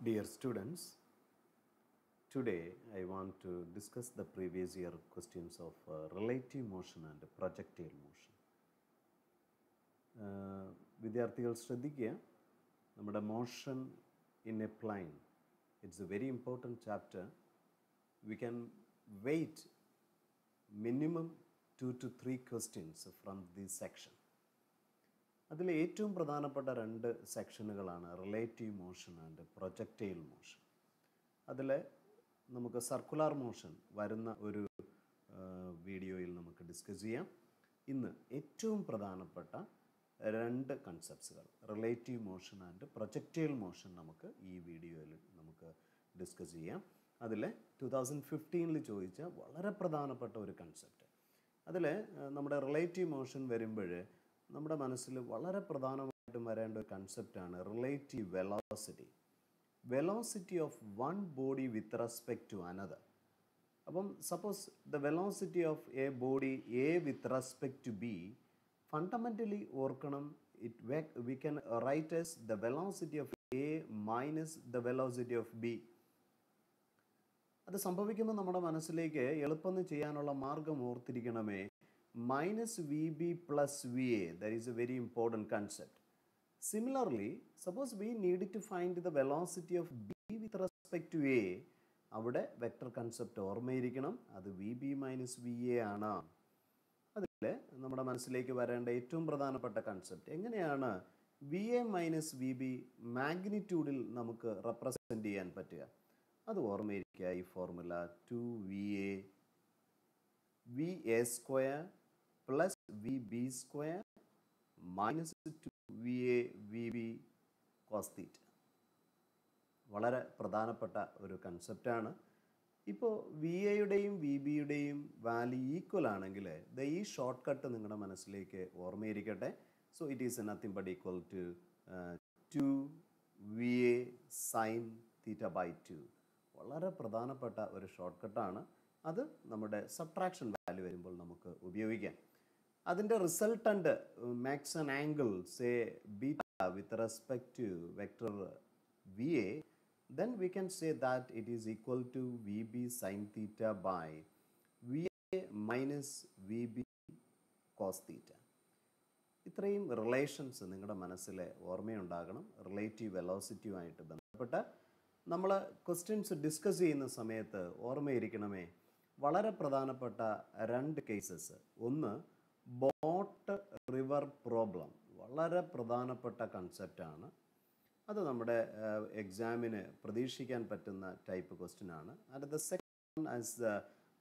Dear students, today I want to discuss the previous year questions of uh, relative motion and projectile motion. Uh, വിദ്യാർത്ഥികൾ ശ്രദ്ധിക്കുക നമ്മുടെ motion in a plane it's a very important chapter we can wait minimum two to three questions from this section അതിൽ ഏറ്റവും പ്രധാനപ്പെട്ട രണ്ട് സെക്ഷനുകളാണ് relative motion and projectile motion അതിൽ നമുക്ക് സർക്കുലാർ മോഷൻ വരുന്ന ഒരു വീഡിയോയിൽ നമുക്ക് ഡിസ്കസ് ചെയ്യാം ഇന്ന് ഏറ്റവും പ്രധാനപ്പെട്ട രണ്ട് കൺസെപ്റ്റ്സുകൾ relative motion and projectile motion നമുക്ക് ഈ വീഡിയോയിൽ നമുക്ക് ഡിസ്കസ് ചെയ്യാം അതിൽ ടു തൗസൻഡ് ഫിഫ്റ്റീനിൽ ചോദിച്ച വളരെ പ്രധാനപ്പെട്ട ഒരു കൺസെപ്റ്റ് അതിൽ നമ്മുടെ റിലേറ്റീവ് മോഷൻ വരുമ്പോൾ നമ്മുടെ മനസ്സിൽ വളരെ പ്രധാനമായിട്ടും വരേണ്ട ഒരു കൺസെപ്റ്റാണ് relative velocity velocity of one body with respect to another അപ്പം suppose the velocity of a body A with respect to B fundamentally ഓർക്കണം it we can write as the velocity of A minus the velocity of B അത് സംഭവിക്കുമ്പോൾ നമ്മുടെ മനസ്സിലേക്ക് എളുപ്പം ചെയ്യാനുള്ള മാർഗം ഓർത്തിരിക്കണമേ minus VB plus VA. That is a very important concept. Similarly, suppose we need to find the velocity of B with respect to A. അവിടെ vector concept ഓർമ്മയിരിക്കണം അത് V B minus V A ആണ് അതിൽ നമ്മുടെ മനസ്സിലേക്ക് വരേണ്ട ഏറ്റവും പ്രധാനപ്പെട്ട കൺസെപ്റ്റ് എങ്ങനെയാണ് V A minus V B മാഗ്നിറ്റ്യൂഡിൽ നമുക്ക് റെപ്രസെൻ്റ് ചെയ്യാൻ പറ്റുക അത് ഓർമ്മയിരിക്കുക ഈ formula two V A V A square plus V B square minus two V A V B cos theta വളരെ പ്രധാനപ്പെട്ട ഒരു കൺസെപ്റ്റാണ് ഇപ്പോൾ വി എയുടെയും വി ബിയുടെയും വാല്യൂ ഈക്വൽ ആണെങ്കിൽ ദ ഈ ഷോർട്ട് കട്ട് നിങ്ങളുടെ മനസ്സിലേക്ക് ഓർമ്മയിരിക്കട്ടെ so it is nothing but equal to two V A sine theta by two വളരെ പ്രധാനപ്പെട്ട ഒരു ഷോർട്ട് കട്ടാണ് അത് നമ്മുടെ സബ്ട്രാക്ഷൻ വാല്യൂ വരുമ്പോൾ നമുക്ക് ഉപയോഗിക്കാം അതിൻ്റെ resultant makes an angle say beta with respect to vector V A then we can say that it is equal to vb sin theta by va minus vb cos theta ഇത്രയും relations നിങ്ങളുടെ മനസ്സിൽ ഓർമ്മയുണ്ടാകണം relative വെലോസിറ്റിയുമായിട്ട് ബന്ധപ്പെട്ട് നമ്മൾ questions discuss ചെയ്യുന്ന സമയത്ത് ഓർമ്മയിരിക്കണമേ വളരെ പ്രധാനപ്പെട്ട രണ്ട് കേസസ് ഒന്ന് ബോട്ട് റിവർ പ്രോബ്ലം വളരെ പ്രധാനപ്പെട്ട കൺസെപ്റ്റാണ് അത് നമ്മുടെ എക്സാമിന് പ്രതീക്ഷിക്കാൻ പറ്റുന്ന ടൈപ്പ് ക്വസ്റ്റ്യൻ ആണ് and the second as the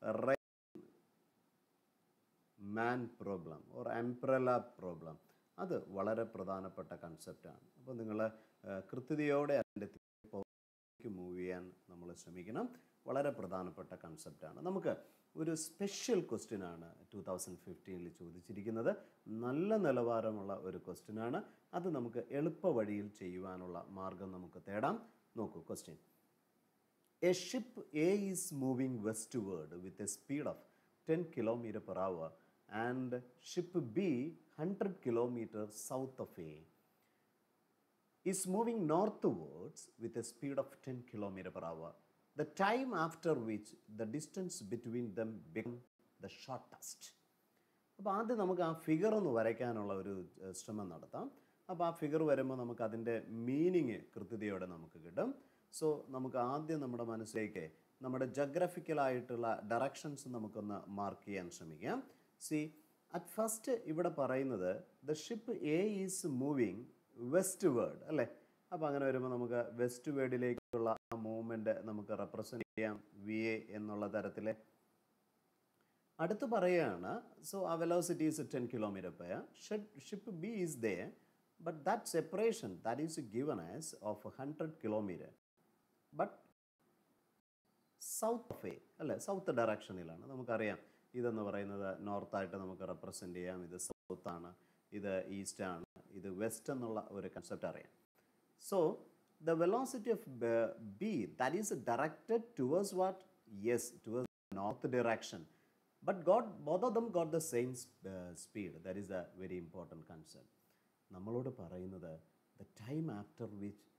man problem or umbrella problem അത് വളരെ പ്രധാനപ്പെട്ട കൺസെപ്റ്റാണ് അപ്പോൾ നിങ്ങൾ കൃത്യതയോടെ അതിൻ്റെ മൂവ് ചെയ്യാൻ നമ്മൾ ശ്രമിക്കണം വളരെ പ്രധാനപ്പെട്ട കൺസെപ്റ്റാണ് നമുക്ക് ഒരു സ്പെഷ്യൽ ക്വസ്റ്റ്യൻ ആണ് ടു തൗസൻഡ് ഫിഫ്റ്റീനിൽ ചോദിച്ചിരിക്കുന്നത് നല്ല നിലവാരമുള്ള ഒരു ക്വസ്റ്റ്യൻ ആണ് അത് നമുക്ക് എളുപ്പ വഴിയിൽ ചെയ്യുവാനുള്ള മാർഗം നമുക്ക് തേടാം നോക്കൂ question a ship A is moving westward with a speed of ten kilometre per hour and ship B hundred kilometre south of A is moving northwards with a speed of 10 km per hour. The time after which the distance between them become the shortest. അപ്പോൾ ആദ്യം നമുക്ക് ആ figure ഒന്ന് വരയ്ക്കാനുള്ള ഒരു ശ്രമം നടത്താം അപ്പോൾ ആ ഫിഗർ വരുമ്പോൾ നമുക്ക് അതിൻ്റെ മീനിങ് കൃത്യതയോടെ നമുക്ക് കിട്ടും സോ നമുക്ക് ആദ്യം നമ്മുടെ മനസ്സിലേക്ക് നമ്മുടെ ജഗ്രഫിക്കലായിട്ടുള്ള ഡയറക്ഷൻസ് നമുക്കൊന്ന് മാർക്ക് ചെയ്യാൻ ശ്രമിക്കാം സി അറ്റ് ഫസ്റ്റ് ഇവിടെ പറയുന്നത് the ship A is moving westward അല്ലേ അപ്പോൾ അങ്ങനെ വരുമ്പോൾ നമുക്ക് വെസ്റ്റ് വേർഡിലേക്കുള്ള ആ മൂവ്മെൻറ്റ് നമുക്ക് റെപ്രസെൻറ്റ് ചെയ്യാം വി എ എന്നുള്ള തരത്തിൽ അടുത്ത് പറയുകയാണ് സോ ആ velocity is ten kilometre per ship B is ദേ but that separation that is given as of hundred kilometre but south of A അല്ലേ സൗത്ത് ഡയറക്ഷനിലാണ് നമുക്കറിയാം ഇതെന്ന് പറയുന്നത് നോർത്തായിട്ട് നമുക്ക് റെപ്രസെൻറ്റ് ചെയ്യാം ഇത് സൗത്താണ് ഇത് ഈസ്റ്റ് ആണ് ഇത് വെസ്റ്റ് എന്നുള്ള ഒരു കൺസെപ്റ്റ് അറിയാം so the velocity of B that is directed towards what yes towards north direction but got both of them got the same speed that is a very important concept നമ്മളോട് പറയുന്നത് the time after which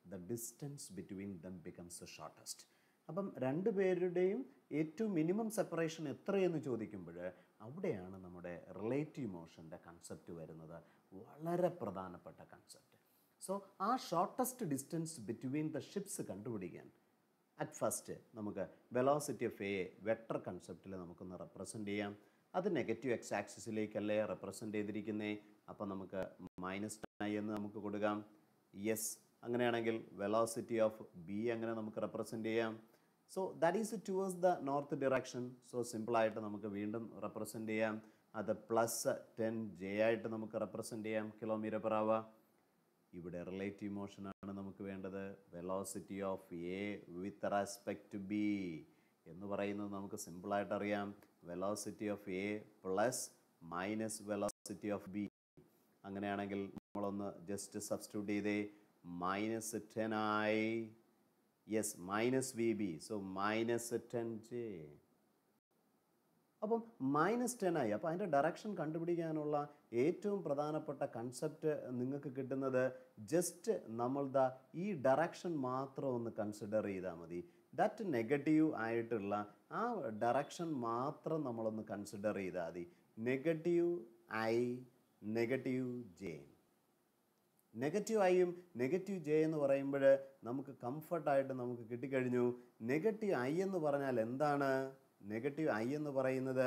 the distance between them becomes the shortest അപ്പം രണ്ട് പേരുടെയും ഏറ്റവും minimum separation എത്രയെന്ന് ചോദിക്കുമ്പോൾ അവിടെയാണ് നമ്മുടെ റിലേറ്റീവ് മോഷൻ്റെ കൺസെപ്റ്റ് വരുന്നത് വളരെ പ്രധാനപ്പെട്ട കൺസെപ്റ്റ് സോ ആ shortest distance between the ships കണ്ടുപിടിക്കാൻ അറ്റ് ഫസ്റ്റ് നമുക്ക് വെലോസിറ്റി ഓഫ് എ വെക്ടർ കൺസെപ്റ്റിൽ നമുക്കൊന്ന് റെപ്രസെൻ്റ് ചെയ്യാം അത് നെഗറ്റീവ് എക്സ് ആക്സിസിലേക്കല്ലേ റെപ്രസെൻ്റ് ചെയ്തിരിക്കുന്നേ അപ്പോൾ നമുക്ക് മൈനസ് ഐ എന്ന് നമുക്ക് കൊടുക്കാം യെസ് അങ്ങനെയാണെങ്കിൽ വെലോസിറ്റി ഓഫ് ബി അങ്ങനെ നമുക്ക് റെപ്രസെൻ്റ് ചെയ്യാം so that is towards the north direction so സിമ്പിളായിട്ട് നമുക്ക് വീണ്ടും റെപ്രസെൻ്റ് ചെയ്യാം അത് പ്ലസ് ടെൻ ജെ ആയിട്ട് നമുക്ക് റെപ്രസെൻ്റ് ചെയ്യാം കിലോമീറ്റർ പെർ അവർ ഇവിടെ റിലേറ്റീവ് മോഷനാണ് നമുക്ക് വേണ്ടത് velocity of A with respect to B എന്ന് പറയുന്നത് നമുക്ക് സിമ്പിളായിട്ട് അറിയാം velocity of A plus minus velocity of B അങ്ങനെയാണെങ്കിൽ നമ്മളൊന്ന് ജസ്റ്റ് സബ്സ്റ്റിറ്റ്യൂട്ട് ചെയ്തേ മൈനസ് ടെൻ ആയി yes minus V B so minus ten J അപ്പം മൈനസ് ടെൻ ആയി അപ്പോൾ അതിൻ്റെ ഡയറക്ഷൻ കണ്ടുപിടിക്കാനുള്ള ഏറ്റവും പ്രധാനപ്പെട്ട കൺസെപ്റ്റ് നിങ്ങൾക്ക് കിട്ടുന്നത് ജസ്റ്റ് നമ്മൾ ദ ഈ ഡയറക്ഷൻ മാത്രം ഒന്ന് കൺസിഡർ ചെയ്താൽ മതി ദാറ്റ് നെഗറ്റീവ് ആയിട്ടുള്ള ആ ഡയറക്ഷൻ മാത്രം നമ്മളൊന്ന് കൺസിഡർ ചെയ്താൽ മതി negative I negative J negative ഐയും നെഗറ്റീവ് ജെ എന്ന് പറയുമ്പോൾ നമുക്ക് കംഫർട്ടായിട്ട് നമുക്ക് കിട്ടിക്കഴിഞ്ഞു നെഗറ്റീവ് ഐ എന്ന് പറഞ്ഞാൽ എന്താണ് നെഗറ്റീവ് ഐ എന്ന് പറയുന്നത്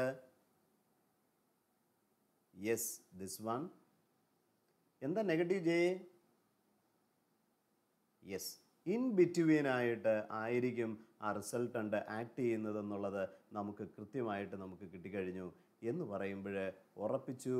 യെസ് ദിസ് വൺ എന്താ negative J yes in between ആയിട്ട് ആയിരിക്കും ആ റിസൾട്ടൻ്റ് ആക്ട് ചെയ്യുന്നത് എന്നുള്ളത് നമുക്ക് കൃത്യമായിട്ട് നമുക്ക് കിട്ടിക്കഴിഞ്ഞു എന്ന് പറയുമ്പോൾ ഉറപ്പിച്ചു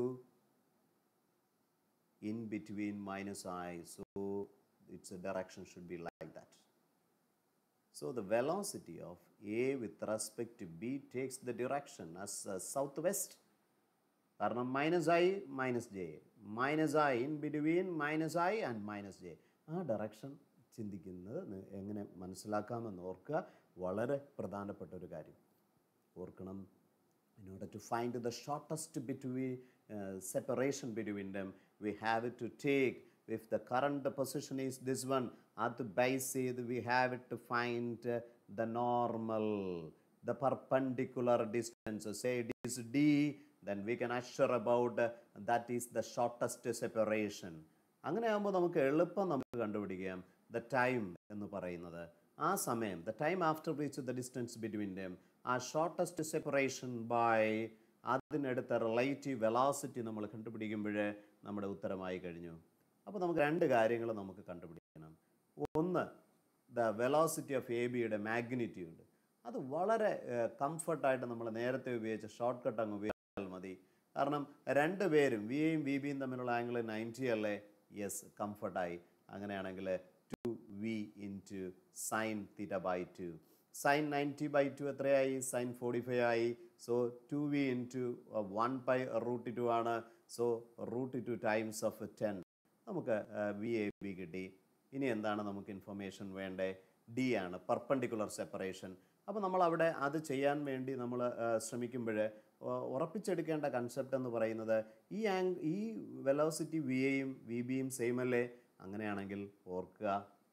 in between minus i so its direction should be like that so the velocity of a with respect to b takes the direction as uh, southwest കാരണം minus I minus J minus I in between minus I and minus J ആ direction ചിന്തിക്കുന്നത് നി- എങ്ങനെ മനസ്സിലാക്കാമെന്ന് ഓർക്കുക വളരെ പ്രധാനപ്പെട്ട ഒരു കാര്യം ഓർക്കണം in order to find the shortest between uh, separation between them we have to take if the current position is this one at the base ഇത് we have to find uh, the normal the perpendicular distance say it is d then we can assure about uh, that is the shortest separation അങ്ങനെ ആകുമ്പോൾ നമുക്ക് എളുപ്പം നമുക്ക് കണ്ടുപിടിക്കാം the time എന്ന് പറയുന്നത് ആ സമയം the time after which the distance between them ആ ഷോർട്ടസ്റ്റ് സെപ്പറേഷൻ ബൈ അതിനടുത്ത റിലേറ്റീവ് വെലോസിറ്റി നമ്മൾ കണ്ടുപിടിക്കുമ്പോൾ നമ്മുടെ ഉത്തരമായി കഴിഞ്ഞു അപ്പോൾ നമുക്ക് രണ്ട് കാര്യങ്ങൾ നമുക്ക് കണ്ടുപിടിക്കണം ഒന്ന് ദ വെലോസിറ്റി ഓഫ് എ ബിയുടെ മാഗ്നിറ്റ്യൂഡ് അത് വളരെ കംഫർട്ടായിട്ട് നമ്മൾ നേരത്തെ ഉപയോഗിച്ച ഷോർട്ട് കട്ട് അങ്ങ് ഉപയോഗിച്ചാൽ മതി കാരണം രണ്ട് പേരും വി എയും വി ബിയും തമ്മിലുള്ള ആംഗിൾ നയൻറ്റി അല്ലേ യെസ് കംഫർട്ടായി അങ്ങനെയാണെങ്കിൽ two V in to sine theta by two sine ninety by two എത്രയായി സൈൻ ഫോർട്ടി ഫൈവ് ആയി so two V into one by root two ആണ് so root two times of ten നമുക്ക് V A B കിട്ടി ഇനി എന്താണ് നമുക്ക് information വേണ്ടേ D ആണ് പെർപ്പൻഡിക്കുലർ സെപ്പറേഷൻ അപ്പോൾ നമ്മൾ അവിടെ അത് ചെയ്യാൻ വേണ്ടി നമ്മൾ ശ്രമിക്കുമ്പോൾ ഉറപ്പിച്ചെടുക്കേണ്ട കൺസെപ്റ്റ് എന്ന് പറയുന്നത് ഈ ആംഗ് ഈ വെലോസിറ്റി വി എയും വി ബിയും സെയിം അല്ലേ അങ്ങനെയാണെങ്കിൽ ഓർക്കുക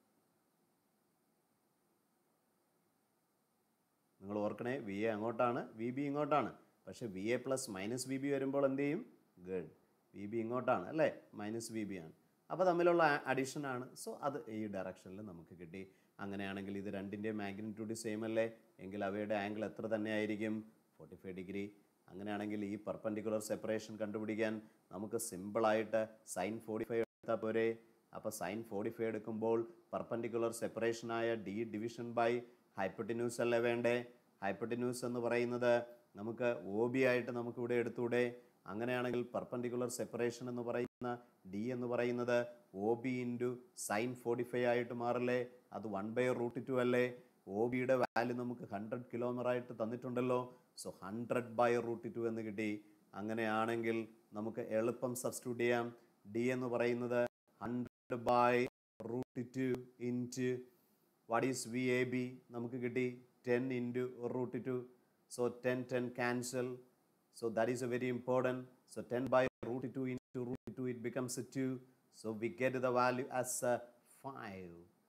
നിങ്ങൾ ഓർക്കണേ വി എ അങ്ങോട്ടാണ് വി ബി ഇങ്ങോട്ടാണ് പക്ഷേ V A plus minus V B വരുമ്പോൾ എന്ത് ചെയ്യും ഗഡ് വി ബി ഇങ്ങോട്ടാണ് അല്ലേ മൈനസ് വി ബി ആണ് അപ്പോൾ തമ്മിലുള്ള അഡീഷൻ ആണ് സോ അത് ഈ ഡയറക്ഷനിൽ നമുക്ക് കിട്ടി അങ്ങനെയാണെങ്കിൽ ഇത് രണ്ടിൻ്റെ മാഗ്നിറ്റ്യൂഡ് സെയിം അല്ലേ എങ്കിൽ അവയുടെ ആംഗിൾ എത്ര തന്നെ ആയിരിക്കും ഫോർട്ടി ഫൈവ് ഡിഗ്രി അങ്ങനെയാണെങ്കിൽ ഈ പെർപ്പൻഡിക്കുലർ സെപ്പറേഷൻ കണ്ടുപിടിക്കാൻ നമുക്ക് സിമ്പിളായിട്ട് സൈൻ ഫോർട്ടി ഫൈവ് എടുത്താൽ പോരെ അപ്പോൾ സൈൻ ഫോർട്ടി ഫൈവ് എടുക്കുമ്പോൾ പെർപ്പൻഡിക്കുലർ സെപ്പറേഷനായ ഡി ഡിവിഷൻ ബൈ ഹൈപ്പട്ടിന്യൂസ് അല്ലേ വേണ്ടേ ഹൈപ്പട്ടിന്യൂസ് എന്ന് പറയുന്നത് നമുക്ക് ഒ ബി ആയിട്ട് നമുക്ക് ഇവിടെ എടുത്തൂടെ അങ്ങനെയാണെങ്കിൽ പെർപ്പൻഡിക്കുലർ സെപ്പറേഷൻ എന്ന് പറയുന്ന ഡി എന്ന് പറയുന്നത് O B into sine forty five ആയിട്ട് മാറില്ലേ അത് വൺ ബൈ റൂട്ട് ടു അല്ലേ ഒ ബിയുടെ വാല്യൂ നമുക്ക് ഹൺഡ്രഡ് കിലോമീറ്റർ ആയിട്ട് തന്നിട്ടുണ്ടല്ലോ so hundred by root two എന്ന് കിട്ടി അങ്ങനെയാണെങ്കിൽ നമുക്ക് എളുപ്പം സബ്സ്റ്റിറ്റ്യൂട്ട് ചെയ്യാം ഡി എന്ന് പറയുന്നത് hundred by root two into what is V A B നമുക്ക് കിട്ടി ten into root two so ten ten cancel So that is a very important. So 10 by root 2 into root 2, it becomes a 2. So we get the value as a 5.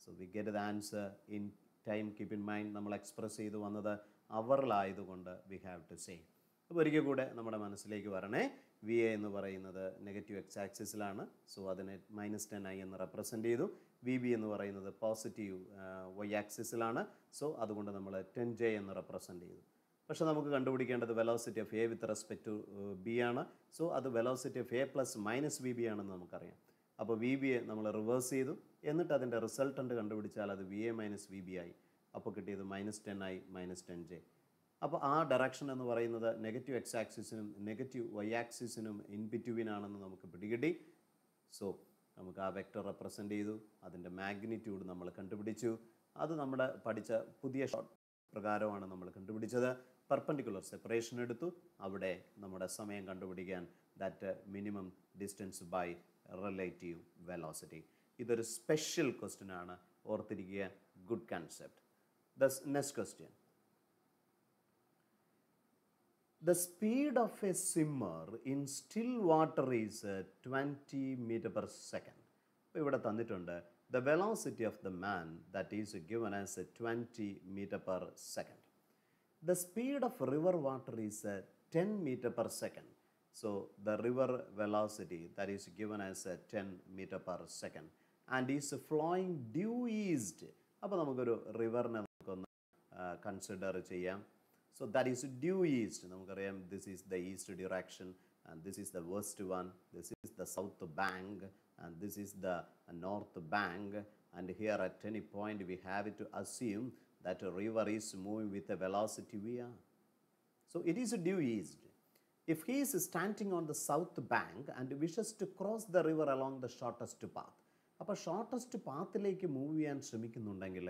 So we get the answer in time keep in mind നമ്മൾ express ചെയ്ത് വന്നത് അവറിലായതുകൊണ്ട് we have to say അപ്പോൾ ഒരിക്കൽ കൂടെ നമ്മുടെ മനസ്സിലേക്ക് വരണേ വി എ എന്ന് പറയുന്നത് നെഗറ്റീവ് എക്സ് ആക്സിസിലാണ് സോ അതിനെ മൈനസ് ടെൻ ഐ എന്ന് റെപ്രസെൻറ്റ് ചെയ്തു വി ബി എന്ന് പറയുന്നത് പോസിറ്റീവ് വൈ ആക്സിസിലാണ് സോ അതുകൊണ്ട് നമ്മൾ ടെൻ ജെ എന്ന് റെപ്രസെൻറ്റ് ചെയ്തു പക്ഷെ നമുക്ക് കണ്ടുപിടിക്കേണ്ടത് velocity of A with respect to B ആണ് സോ അത് velocity of A plus minus V B ആണെന്ന് നമുക്കറിയാം അപ്പോൾ വി ബിയെ നമ്മൾ റിവേഴ്സ് ചെയ്തു എന്നിട്ട് അതിൻ്റെ റിസൾട്ടൻ്റ് കണ്ടുപിടിച്ചാൽ അത് V A minus V B ആയി അപ്പോൾ കിട്ടിയത് മൈനസ് ടെൻ ആയി മൈനസ് ടെൻ ജെ അപ്പോൾ ആ ഡയറക്ഷൻ എന്ന് പറയുന്നത് നെഗറ്റീവ് എക്സ് ആക്സിസിനും നെഗറ്റീവ് വൈ ആക്സിസിനും ഇൻ ബിറ്റ്വീനാണെന്ന് നമുക്ക് പിടികിട്ടി സോ നമുക്ക് ആ വെക്ടർ റെപ്രസെൻ്റ് ചെയ്തു അതിൻ്റെ മാഗ്നിറ്റ്യൂഡ് നമ്മൾ കണ്ടുപിടിച്ചു അത് നമ്മുടെ പഠിച്ച പുതിയ ഷോട്ട് പ്രകാരമാണ് നമ്മൾ കണ്ടുപിടിച്ചത് പെർപ്പൻഡിക്കുലർ സെപ്പറേഷൻ എടുത്തു അവിടെ നമ്മുടെ സമയം കണ്ടുപിടിക്കാൻ that minimum distance by relative velocity ഇതൊരു സ്പെഷ്യൽ ക്വസ്റ്റ്യൻ ആണ് ഓർത്തിരിക്കുക good concept the next question The speed of a swimmer in still water is uh, 20 meter per second. ഇപ്പോൾ ഇവിടെ തന്നിട്ടുണ്ട് the velocity of the man that is given as twenty metre per second the speed of river water is ten metre per second so the river velocity that is given as ten metre per second and is flowing due east അപ്പോൾ നമുക്കൊരു റിവറിനെ നമുക്കൊന്ന് consider ചെയ്യാം So that is due east. നമുക്കറിയാം this is the east direction and this is the west one, this is the south bank and this is the north bank and here at any point we have to assume that a river is moving with a velocity v r. So it is due east. If he is standing on the south bank and wishes to cross the river along the shortest path, അപ്പോൾ shortest പാത്തിലേക്ക് move ചെയ്യാൻ ശ്രമിക്കുന്നുണ്ടെങ്കിൽ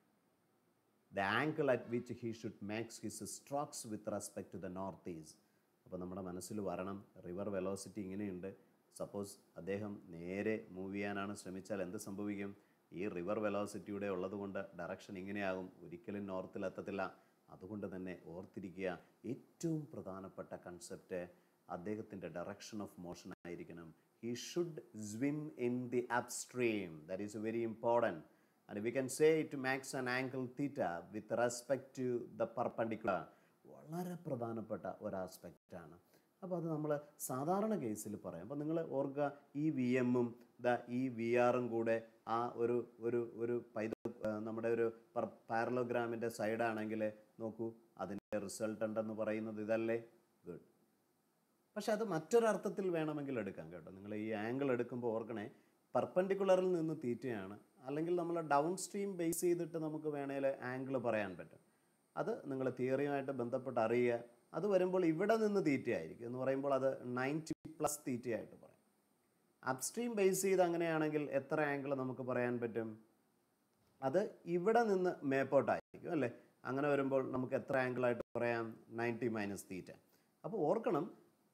the angle at which he should makes his strokes with respect to the north east അപ്പോൾ നമ്മുടെ മനസ്സിൽ വരണം river velocity ഇങ്ങനെയുണ്ട് suppose അദ്ദേഹം നേരെ മൂവ് ചെയ്യാനാണ് ശ്രമിച്ചാൽ എന്ത് സംഭവിക്കും ഈ റിവർ വെലോസിറ്റിയുടെ ഉള്ളത് കൊണ്ട് ഡയറക്ഷൻ ഇങ്ങനെയാകും ഒരിക്കലും നോർത്തിലെത്തത്തില്ല അതുകൊണ്ട് തന്നെ ഓർത്തിരിക്കുക ഏറ്റവും പ്രധാനപ്പെട്ട കൺസെപ്റ്റ് അദ്ദേഹത്തിൻ്റെ ഡയറക്ഷൻ ഓഫ് മോഷൻ ആയിരിക്കണം he should swim in the upstream that is very important and we can say it makes an angle theta with respect to the perpendicular വളരെ പ്രധാനപ്പെട്ട ഒരു ആസ്പെക്റ്റാണ് അപ്പോൾ അത് നമ്മൾ സാധാരണ കേസിൽ പറയാം അപ്പോൾ നിങ്ങൾ ഓർക്കുക ഈ വി എമ്മും ദ ഈ വി ആറും കൂടെ ആ ഒരു ഒരു ഒരു പൈത നമ്മുടെ ഒരു പാരലോഗ്രാമിൻ്റെ സൈഡാണെങ്കിൽ നോക്കൂ അതിൻ്റെ റിസൾട്ട് ഉണ്ടെന്ന് പറയുന്നത് ഇതല്ലേ ഗുഡ് പക്ഷെ അത് മറ്റൊരർത്ഥത്തിൽ വേണമെങ്കിൽ എടുക്കാം കേട്ടോ നിങ്ങൾ ഈ ആംഗിൾ എടുക്കുമ്പോൾ ഓർക്കണേ പെർപ്പൻഡിക്കുലറിൽ നിന്ന് തീറ്റയാണ് അല്ലെങ്കിൽ നമ്മൾ ഡൗൺ സ്ട്രീം ബേസ് ചെയ്തിട്ട് നമുക്ക് വേണേൽ ആംഗിൾ പറയാൻ പറ്റും അത് നിങ്ങൾ തിയറിയുമായിട്ട് ബന്ധപ്പെട്ട് അറിയുക അത് വരുമ്പോൾ ഇവിടെ നിന്ന് തീറ്റയായിരിക്കും എന്ന് പറയുമ്പോൾ അത് നയൻറ്റി പ്ലസ് തീറ്റയായിട്ട് പറയും അപ്സ്ട്രീം ബേസ് ചെയ്ത് അങ്ങനെയാണെങ്കിൽ എത്ര ആംഗിൾ നമുക്ക് പറയാൻ പറ്റും അത് ഇവിടെ നിന്ന് മേപ്പോട്ടായിരിക്കും അല്ലേ അങ്ങനെ വരുമ്പോൾ നമുക്ക് എത്ര ആംഗിളായിട്ട് പറയാം നയൻറ്റി മൈനസ് തീറ്റ അപ്പോൾ ഓർക്കണം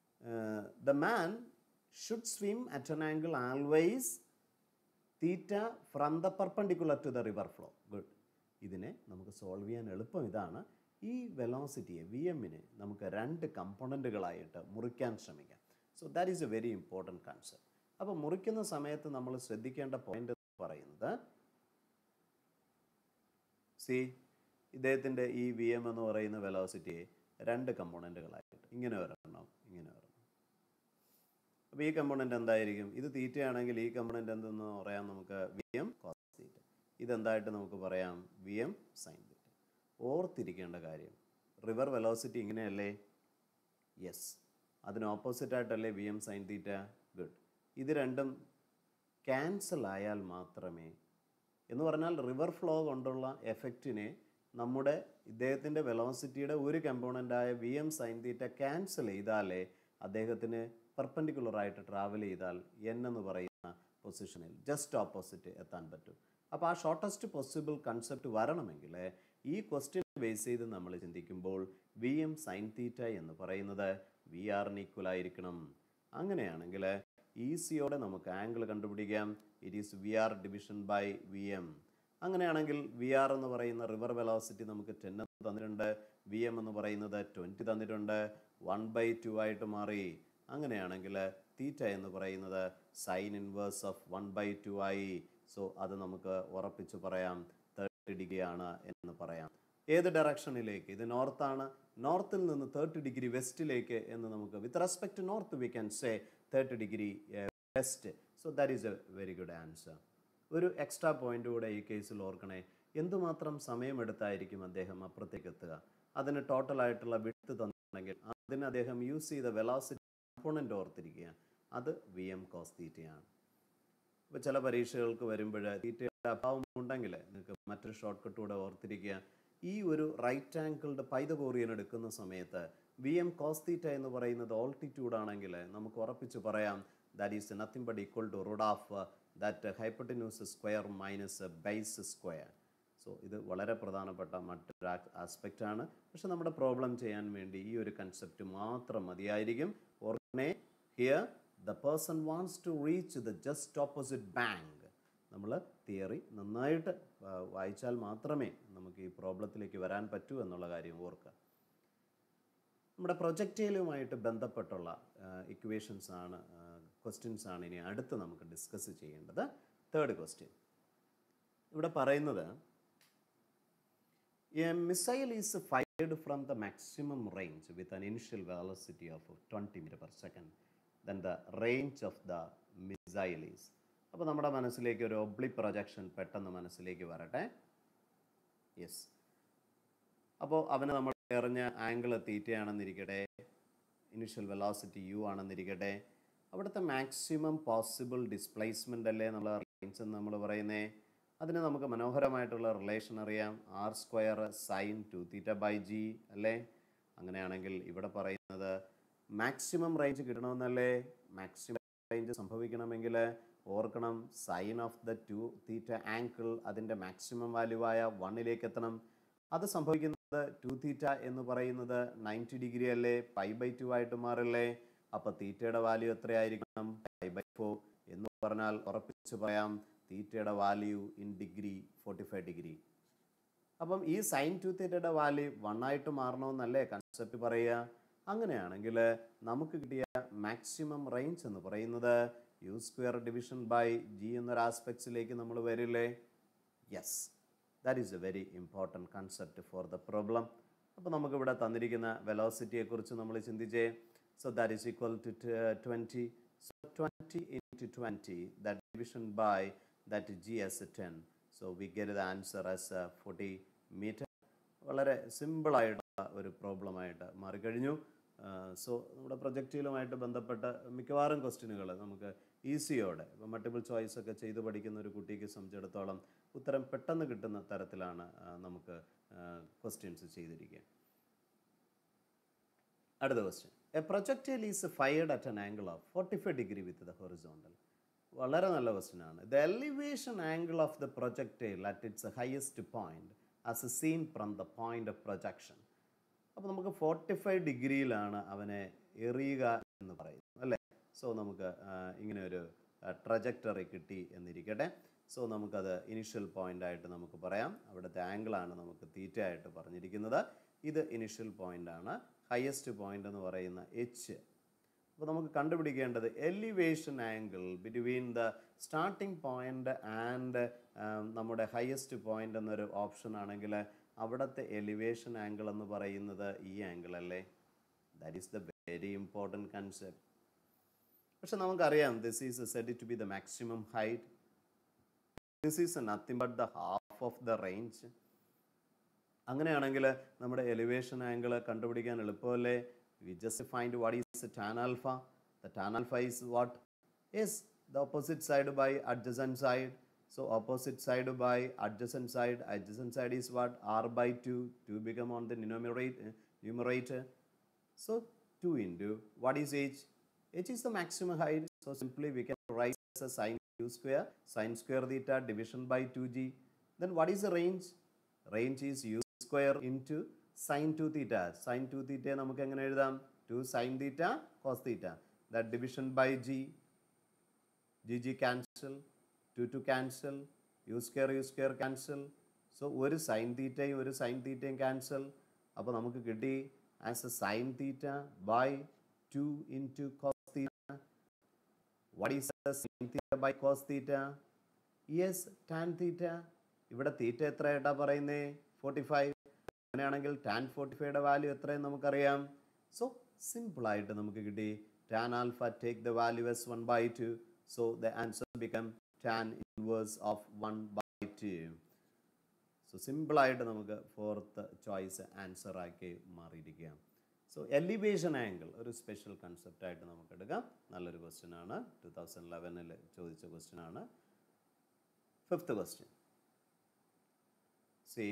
the man should swim at an angle always theta from the perpendicular to the river flow good ഇതിനെ നമുക്ക് സോൾവ് ചെയ്യാൻ എളുപ്പം ഇതാണ് ഈ വെലോസിറ്റിയെ വി എമ്മിനെ നമുക്ക് രണ്ട് കമ്പോണൻറ്റുകളായിട്ട് മുറിക്കാൻ ശ്രമിക്കാം so that is a very important concept അപ്പോൾ മുറിക്കുന്ന സമയത്ത് നമ്മൾ ശ്രദ്ധിക്കേണ്ട പോയിന്റ് പറയുന്നത് സി ഇദ്ദേഹത്തിൻ്റെ ഈ വി എം എന്ന് പറയുന്ന വെലോസിറ്റിയെ രണ്ട് കമ്പോണൻറ്റുകളായിട്ട് ഇങ്ങനെ ഒരെണ്ണം ഇങ്ങനെ ഒരെണ്ണം അപ്പോൾ ഈ കമ്പോണൻറ്റ് എന്തായിരിക്കും ഇത് തീറ്റയാണെങ്കിൽ ഈ കമ്പോണൻറ്റ് എന്തെന്ന് പറയാം നമുക്ക് വി എം കോസ് തീറ്റ ഇതെന്തായിട്ട് നമുക്ക് പറയാം വി എം സൈൻ തീറ്റ ഓർത്തിരിക്കേണ്ട കാര്യം റിവർ വെലോസിറ്റി ഇങ്ങനെയല്ലേ യെസ് അതിന് ഓപ്പോസിറ്റ് ആയിട്ടല്ലേ V M sine theta good ഇത് രണ്ടും ക്യാൻസൽ ആയാൽ മാത്രമേ എന്ന് പറഞ്ഞാൽ റിവർ ഫ്ലോ കൊണ്ടുള്ള എഫക്റ്റിനെ നമ്മുടെ ഇദ്ദേഹത്തിൻ്റെ വെലോസിറ്റിയുടെ ഒരു കമ്പോണൻ്റായ V M sine theta cancel ചെയ്താലേ അദ്ദേഹത്തിന് പെർപ്പൻഡിക്കുലർ ആയിട്ട് ട്രാവൽ ചെയ്താൽ എൻ എന്ന് പറയുന്ന പൊസിഷനിൽ ജസ്റ്റ് ഓപ്പോസിറ്റ് എത്താൻ പറ്റും അപ്പോൾ ആ ഷോർട്ടസ്റ്റ് പോസിബിൾ കൺസെപ്റ്റ് വരണമെങ്കിൽ ഈ ക്വസ്റ്റ്യൻ ബേസ് ചെയ്ത് നമ്മൾ ചിന്തിക്കുമ്പോൾ വി എം സൈൻ തീറ്റ എന്ന് പറയുന്നത് വി ആറിന് ഈക്വൽ ആയിരിക്കണം അങ്ങനെയാണെങ്കിൽ ഈസിയോടെ നമുക്ക് ആംഗിൾ കണ്ടുപിടിക്കാം it is V R division by V M അങ്ങനെയാണെങ്കിൽ വി ആർ എന്ന് പറയുന്ന റിവർ വെലോസിറ്റി നമുക്ക് ടെൻ തന്നിട്ടുണ്ട് വി എം എന്ന് പറയുന്നത് ട്വൻറ്റി തന്നിട്ടുണ്ട് വൺ ബൈ ടു ആയിട്ട് മാറി അങ്ങനെയാണെങ്കിൽ തീറ്റ എന്ന് പറയുന്നത് sine inverse of one by two ആയി സോ അത് നമുക്ക് ഉറപ്പിച്ച് പറയാം തേർട്ടി ഡിഗ്രി ആണ് എന്ന് പറയാം ഏത് ഡയറക്ഷനിലേക്ക് ഇത് നോർത്താണ് നോർത്തിൽ നിന്ന് തേർട്ടി ഡിഗ്രി വെസ്റ്റിലേക്ക് എന്ന് നമുക്ക് with respect to north we can say thirty degree west so that is a very good answer ഒരു എക്സ്ട്രാ പോയിന്റ് കൂടെ ഈ കേസിൽ ഓർക്കണേ എന്തുമാത്രം സമയമെടുത്തായിരിക്കും അദ്ദേഹം അപ്പുറത്തേക്ക് എത്തുക അതിന് ടോട്ടലായിട്ടുള്ള വിട്ട് തന്നിട്ടുണ്ടെങ്കിൽ അതിന് അദ്ദേഹം യൂസ് ചെയ്ത വെലോസിറ്റി കമ്പോണൻ്റ് ഓർത്തിരിക്കുക അത് വി എം കോസ് തീറ്റയാണ് ഇപ്പോൾ ചില പരീക്ഷകൾക്ക് വരുമ്പോൾ തീറ്റയുടെ അഭാവം ഉണ്ടെങ്കിൽ നിങ്ങൾക്ക് മറ്റൊരു ഷോർട്ട് കട്ട് കൂടെ ഓർത്തിരിക്കുക ഈ ഒരു റൈറ്റ് ആംഗിളുടെ പൈതകോറിയൻ എടുക്കുന്ന സമയത്ത് വി എം കോസ് തീറ്റ എന്ന് പറയുന്നത് ഓൾട്ടിറ്റ്യൂഡ് ആണെങ്കിൽ നമുക്ക് ഉറപ്പിച്ച് പറയാം that is nothing but equal to root of that hypotenuse square minus base square so ഇത് വളരെ പ്രധാനപ്പെട്ട മറ്റൊരു ആസ്പെക്റ്റ് ആണ് പക്ഷെ നമ്മുടെ പ്രോബ്ലം ചെയ്യാൻ വേണ്ടി ഈ ഒരു കൺസെപ്റ്റ് മാത്രം മതിയായിരിക്കും ഓർക്കണേ here the person wants to reach the just opposite bank നമ്മൾ തിയറി നന്നായിട്ട് ആ, വായിച്ചാൽ മാത്രമേ നമുക്ക് ഈ പ്രോബ്ലത്തിലേക്ക് വരാൻ പറ്റൂ എന്നുള്ള കാര്യം ഓർക്കുക നമ്മുടെ പ്രൊജക്റ്റൈലുമായിട്ട് ബന്ധപ്പെട്ടുള്ള ഇക്വേഷൻസ് ആണ് ക്വസ്റ്റ്യൻസ് ആണ് ഇനി അടുത്ത് നമുക്ക് ഡിസ്കസ് ചെയ്യേണ്ടത് തേർഡ് ക്വസ്റ്റ്യൻ ഇവിടെ പറയുന്നത് a missile is fired from the maximum range with an initial velocity of twenty metre per second then the range of the missile is അപ്പോൾ നമ്മുടെ മനസ്സിലേക്ക് ഒരു ഒബ്ലി പ്രൊജക്ഷൻ പെട്ടെന്ന് മനസ്സിലേക്ക് വരട്ടെ യെസ് അപ്പോൾ അവന് നമ്മൾ എറിഞ്ഞ ആംഗിൾ തീറ്റയാണെന്നിരിക്കട്ടെ ഇനിഷ്യൽ വെലോസിറ്റി യു ആണെന്നിരിക്കട്ടെ അവിടുത്തെ മാക്സിമം പോസിബിൾ ഡിസ്പ്ലേസ്മെൻ്റ് അല്ലേ എന്നുള്ള റേഞ്ച് എന്ന് നമ്മൾ പറയുന്നേ അതിന് നമുക്ക് മനോഹരമായിട്ടുള്ള റിലേഷൻ അറിയാം R square sine two theta by g അല്ലേ അങ്ങനെയാണെങ്കിൽ ഇവിടെ പറയുന്നത് മാക്സിമം റേഞ്ച് കിട്ടണമെന്നല്ലേ മാക്സിമം റേഞ്ച് സംഭവിക്കണമെങ്കിൽ ഓർക്കണം sine of the two theta angle അതിൻ്റെ മാക്സിമം വാല്യൂ ആയ വണ്ണിലേക്ക് എത്തണം അത് സംഭവിക്കുന്നത് ടു തീറ്റ എന്ന് പറയുന്നത് നയൻറ്റി ഡിഗ്രി അല്ലേ പൈ ബൈ ടു ആയിട്ട് മാറില്ലേ അപ്പോൾ തീറ്റയുടെ വാല്യൂ എത്രയായിരിക്കണം പൈ ബൈ ഫോർ എന്ന് പറഞ്ഞാൽ ഉറപ്പിച്ച് പറയാം തീറ്റയുടെ value in degree forty five degree അപ്പം ഈ സൈൻ ടു തീറ്റയുടെ വാല്യൂ വൺ ആയിട്ട് മാറണമെന്നല്ലേ കൺസെപ്റ്റ് പറയുക അങ്ങനെയാണെങ്കിൽ നമുക്ക് കിട്ടിയ മാക്സിമം റേഞ്ച് എന്ന് പറയുന്നത് u square division by g എന്നൊരു ആസ്പെക്ട്സിലേക്ക് നമ്മൾ വരില്ലേ yes that is a very important concept for the problem അപ്പോൾ നമുക്കിവിടെ തന്നിരിക്കുന്ന വെലോസിറ്റിയെക്കുറിച്ച് നമ്മൾ ചിന്തിച്ചേ so that is equal to twenty so twenty into twenty that division by that g is ten so we get the answer as forty metre വളരെ സിമ്പിളായിട്ടുള്ള ഒരു പ്രോബ്ലമായിട്ട് മാറിക്കഴിഞ്ഞു സോ നമ്മുടെ പ്രൊജക്റ്റിലുമായിട്ട് ബന്ധപ്പെട്ട മിക്കവാറും ക്വസ്റ്റ്യനുകൾ നമുക്ക് ഈസിയോടെ ഇപ്പം മൾട്ടിപ്പിൾ ചോയ്സ് ഒക്കെ ചെയ്ത് പഠിക്കുന്ന ഒരു കുട്ടിക്ക് സംബന്ധിച്ചിടത്തോളം ഉത്തരം പെട്ടെന്ന് കിട്ടുന്ന തരത്തിലാണ് ആ, നമുക്ക് ക്വസ്റ്റ്യൻസ് ചെയ്തിരിക്കുക അടുത്ത question a projectile is fired at an angle of forty five degree with the horizontal വളരെ നല്ല ക്വസ്റ്റ്യൻ ആണ് the elevation angle of the projectile at its highest point as a seen from the point of projection അപ്പോൾ നമുക്ക് forty five ഡിഗ്രിയിലാണ് അവനെ എറിയുക എന്ന് പറയുന്നത് അല്ലേ so നമുക്ക് ആ, ഇങ്ങനെ ഒരു ട്രജക്ടറി കിട്ടി എന്നിരിക്കട്ടെ സോ നമുക്കത് ഇനിഷ്യൽ പോയിന്റ് ആയിട്ട് നമുക്ക് പറയാം അവിടുത്തെ ആംഗിളാണ് നമുക്ക് തീറ്റ ആയിട്ട് പറഞ്ഞിരിക്കുന്നത് ഇത് ഇനിഷ്യൽ പോയിന്റ് ആണ് ഹയസ്റ്റ് പോയിന്റ് എന്ന് പറയുന്ന എച്ച് അപ്പോൾ നമുക്ക് കണ്ടുപിടിക്കേണ്ടത് elevation angle between the starting point and നമ്മുടെ ഹയസ്റ്റ് പോയിന്റ് എന്നൊരു ഓപ്ഷൻ ആണെങ്കിൽ അവിടുത്തെ എലിവേഷൻ ആംഗിൾ എന്ന് പറയുന്നത് ഈ ആംഗിൾ അല്ലേ that is the very important concept പക്ഷെ നമുക്കറിയാം this is said to be the maximum height this is nothing but the half of the range അങ്ങനെയാണെങ്കിൽ നമ്മുടെ എലിവേഷൻ ആംഗിൾ കണ്ടുപിടിക്കാൻ എളുപ്പമല്ലേ we just find what is tan alpha the tan alpha is what yes the opposite side by adjacent side so opposite side by adjacent side adjacent side is what R by two two become on the numerate numerator So 2 into what is h? h is the maximum height. So simply we can write as a sine u square, sine square theta division by 2g. Then what is the range? Range is u square into sine 2 theta. Sine 2 theta നമുക്ക് എങ്ങനെ എഴുതാം 2 sine theta cos theta. That division by g. g g cancel. 2 to cancel. u square u square cancel. So ഒരു sine തീറ്റയും ഒരു sine തീറ്റയും cancel അപ്പോൾ നമുക്ക് കിട്ടി as a sine theta by two into cos theta what is sine theta by cos theta yes tan theta ഇവിടെ theta എത്രയായിട്ടാണ് പറയുന്നത് ഫോർട്ടി ഫൈവ് അങ്ങനെയാണെങ്കിൽ ടാൻ ഫോർട്ടി ഫൈവയുടെ വാല്യൂ എത്രയെന്ന് നമുക്കറിയാം സോ സിമ്പിളായിട്ട് നമുക്ക് കിട്ടി tan alpha take the value as one by two so the answer become tan inverse of one by two so സിമ്പിളായിട്ട് നമുക്ക് ഫോർത്ത് ചോയ്സ് ആൻസർ ആക്കി മാറിയിരിക്കുകയാണ് സോ എലിവേഷൻ ആംഗിൾ ഒരു സ്പെഷ്യൽ കൺസെപ്റ്റായിട്ട് നമുക്ക് എടുക്കാം നല്ലൊരു ക്വസ്റ്റ്യൻ ആണ് ടു തൗസൻഡ് ലെവനിൽ ചോദിച്ച ക്വസ്റ്റ്യൻ ആണ് fifth question C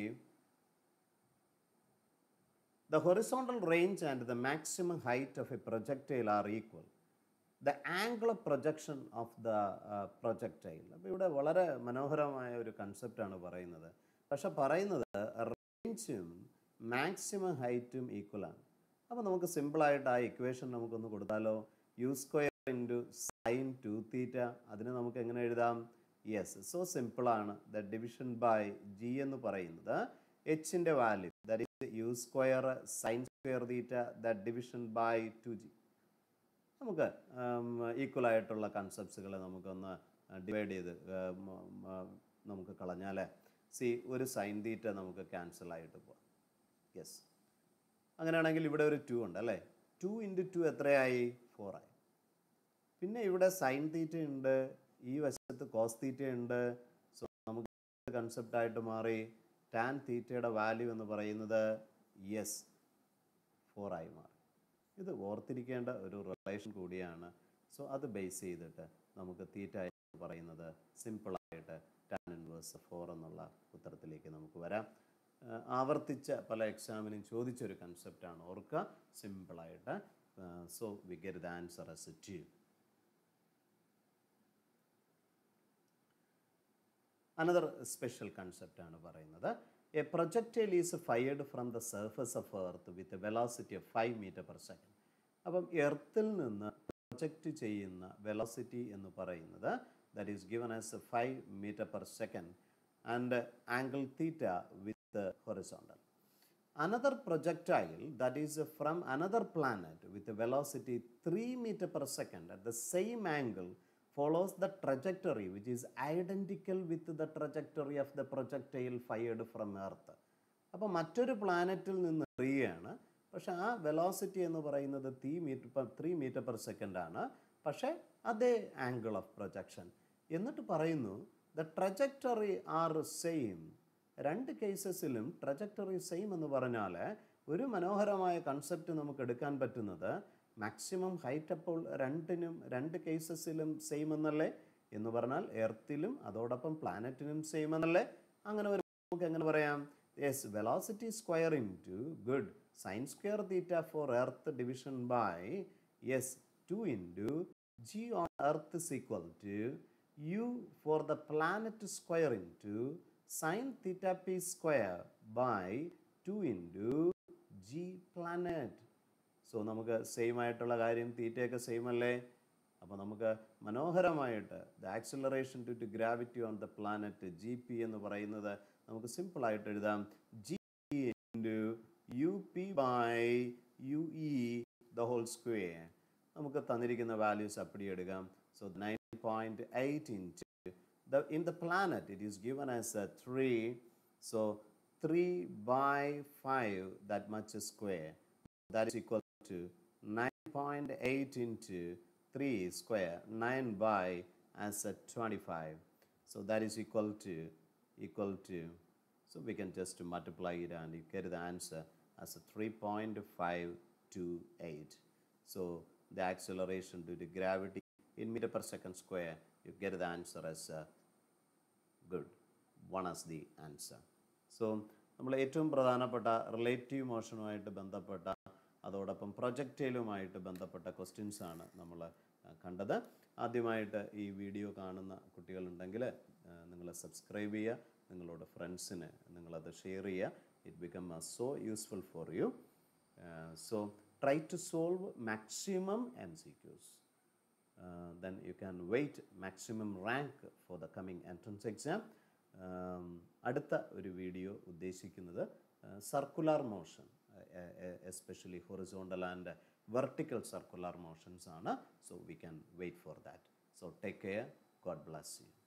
The horizontal range and the maximum height of a projectile are equal. The angle of projection of the uh, projectile. അപ്പോൾ ഇവിടെ വളരെ മനോഹരമായ ഒരു കൺസെപ്റ്റാണ് പറയുന്നത് പക്ഷെ പറയുന്നത് റേഞ്ചും മാക്സിമം ഹൈറ്റും ഈക്വൽ ആണ് അപ്പോൾ നമുക്ക് സിമ്പിളായിട്ട് ആ ഇക്വേഷൻ നമുക്കൊന്ന് കൊടുത്താലോ u square into sine two theta അതിന് നമുക്ക് എങ്ങനെ എഴുതാം യെസ് സോ സിമ്പിളാണ് ദ ഡിവിഷൻ ബൈ ജി എന്ന് പറയുന്നത് എച്ചിൻ്റെ value that is u square sine square theta the division by two g നമുക്ക് ഈക്വൽ ആയിട്ടുള്ള കൺസെപ്റ്റ്സുകളെ നമുക്കൊന്ന് ഡിവൈഡ് ചെയ്ത് ഉം, ഉം, നമുക്ക് കളഞ്ഞാൽ സി ഒരു സൈൻ തീറ്റ നമുക്ക് ക്യാൻസൽ ആയിട്ട് പോവാം യെസ് അങ്ങനെയാണെങ്കിൽ ഇവിടെ ഒരു ടു ഉണ്ട് അല്ലേ ടു ഇൻറ്റു ടു എത്രയായി ഫോർ ആയി പിന്നെ ഇവിടെ സൈൻ തീറ്റ ഉണ്ട് ഈ വശത്ത് കോസ് തീറ്റ ഉണ്ട് സോ നമുക്ക് കൺസെപ്റ്റ് ആയിട്ട് മാറി ടാൻ തീറ്റയുടെ വാല്യൂ എന്ന് പറയുന്നത് യെസ് ഫോർ ആയി മാറി ഇത് ഓർത്തിരിക്കേണ്ട ഒരു റിലേഷൻ കൂടിയാണ് സോ അത് ബേസ് ചെയ്തിട്ട് നമുക്ക് തീറ്റ എന്ന് പറയുന്നത് സിമ്പിളായിട്ട് ടാൻ ഇൻവേഴ്സ് ഫോർ എന്നുള്ള ഉത്തരത്തിലേക്ക് നമുക്ക് വരാം ആ, ആവർത്തിച്ച പല എക്സാമിനും ചോദിച്ചൊരു കൺസെപ്റ്റാണ് ഓർക്കുക സിമ്പിളായിട്ട് so we get the answer as A two another special concept ആണ് പറയുന്നത് a projectile is fired from the surface of earth with velocity of five metre per second അപ്പം എർത്തിൽ നിന്ന് പ്രൊജക്റ്റ് ചെയ്യുന്ന വെലോസിറ്റി എന്ന് പറയുന്നത് that is given as five metre per second and angle theta with horizontal another projectile that is from another planet with a velocity 3 meter per second at the same angle follows the trajectory which is identical with the trajectory of the projectile fired from earth അപ്പോൾ മറ്റൊരു പ്ലാനറ്റിൽ നിന്ന് എറിയുകയാണ് പക്ഷെ ആ velocity എന്ന് പറയുന്നത് three metre three metre per second ആണ് പക്ഷേ അതേ ആംഗിൾ ഓഫ് പ്രൊജക്ഷൻ എന്നിട്ട് പറയുന്നു ദ ട്രജക്ടറി ആർ സെയിം രണ്ട് കേസസിലും ട്രജക്ടറി സെയിം എന്ന് പറഞ്ഞാൽ ഒരു മനോഹരമായ കൺസെപ്റ്റ് നമുക്ക് എടുക്കാൻ പറ്റുന്നത് മാക്സിമം ഹൈറ്റ് അപ്പോൾ രണ്ടിനും രണ്ട് കേസസിലും സെയിം എന്നല്ലേ എന്ന് പറഞ്ഞാൽ എർത്തിലും അതോടൊപ്പം പ്ലാനറ്റിനും സെയിം എന്നല്ലേ അങ്ങനെ ഒരു നമുക്ക് എങ്ങനെ പറയാം yes velocity square in two good sine square theta for earth division by yes two into g on earth is equal to u for the planet square in to sine theta P square by two into g planet so നമുക്ക് same ആയിട്ടുള്ള കാര്യം തീറ്റയൊക്കെ same അല്ലേ അപ്പോൾ നമുക്ക് മനോഹരമായിട്ട് the acceleration due to gravity on the planet g P എന്ന് പറയുന്നത് നമുക്ക് സിമ്പിളായിട്ട് എഴുതാം g into U P by u E the whole square നമുക്ക് തന്നിരിക്കുന്ന വാല്യൂസ് അപ്പടി എടുക്കാം so nine point eight into the in the planet it is given as a 3 so 3 by 5 that much is square that is equal to 9.8 into 3 square 9 by as a 25 so that is equal to equal to so we can just multiply it and you get the answer as a 3.528 so the acceleration due to gravity in meter per second square you get the answer as a good one as the answer so നമ്മൾ ഏറ്റവും പ്രധാനപ്പെട്ട relative മോഷനുമായിട്ട് ബന്ധപ്പെട്ട അതോടൊപ്പം പ്രൊജക്റ്റൈലുമായിട്ട് ബന്ധപ്പെട്ട questions ആണ് നമ്മൾ കണ്ടത് ആദ്യമായിട്ട് ഈ വീഡിയോ കാണുന്ന കുട്ടികളുണ്ടെങ്കിൽ നിങ്ങൾ സബ്സ്ക്രൈബ് ചെയ്യുക നിങ്ങളോട് ഫ്രണ്ട്സിന് നിങ്ങളത് ഷെയർ ചെയ്യുക it become so useful for you so try to solve maximum M C Qs uh, then you can wait maximum rank for the coming entrance exam. Um, അടുത്ത ഒരു വീഡിയോ ഉദ്ദേശിക്കുന്നത് circular motion especially horizontal and vertical circular motions ആണ് so we can wait for that so take care God bless U